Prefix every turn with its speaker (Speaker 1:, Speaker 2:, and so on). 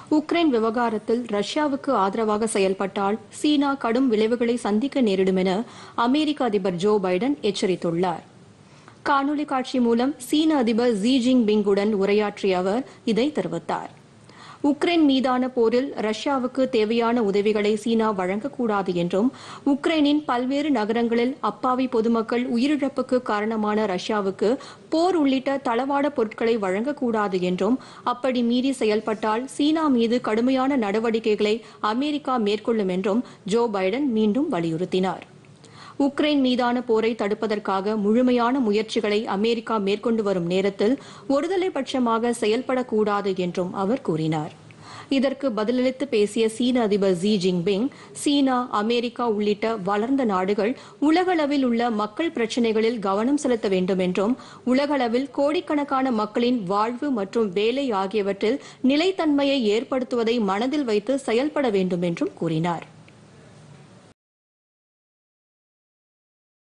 Speaker 1: Ukraine விவகாரத்தில் ரஷ்யாவுக்கு ஆதரவாக செயல்பட்டால் சீனா கடும் விளைவுகளை சந்திக்க நேரிடும் என அமெரிக்க அதிபர் ஜோ பைடன் எச்சரித்துள்ளார் காணொலி காட்சி மூலம் சீன அதிபர் ஜி ஜின்பிங்குடன் உரையாற்றிய அவர் இதை தெரிவித்தார் உக்ரைன் மீதான போரில் ரஷ்யாவுக்கு தேவையான உதவிகளை சீனா வழங்கக்கூடாது என்றும் உக்ரைனின் பல்வேறு நகரங்களில் அப்பாவி பொதுமக்கள் உயிரிழப்புக்கு காரணமான ரஷ்யாவுக்கு போர் உள்ளிட்ட தளவாட பொருட்களை வழங்கக்கூடாது என்றும் அப்படி மீறி செயல்பட்டால் சீனா மீது கடுமையான நடவடிக்கைகளை அமெரிக்கா மேற்கொள்ளும் என்றும் ஜோ பைடன் மீண்டும் வலியுறுத்தினார் உக்ரைன் மீதான போரை தடுப்பதற்காக முழுமையான முயற்சிகளை அமெரிக்கா மேற்கொண்டு வரும் நேரத்தில் ஒருதலை பட்சமாக செயல்படக்கூடாது என்றும் அவர் கூறினார் இதற்கு பதிலளித்து பேசிய சீன அதிபர் ஜி ஜின்பிங் சீனா அமெரிக்கா உள்ளிட்ட வளர்ந்த நாடுகள் உலகளவில் உள்ள மக்கள் பிரச்சினைகளில் கவனம் செலுத்த வேண்டும் என்றும் உலகளவில் கோடிக்கணக்கான மக்களின் வாழ்வு மற்றும் வேலை ஆகியவற்றில் நிலைத்தன்மையை ஏற்படுத்துவதை மனதில் வைத்து செயல்பட வேண்டும் என்றும் கூறினார்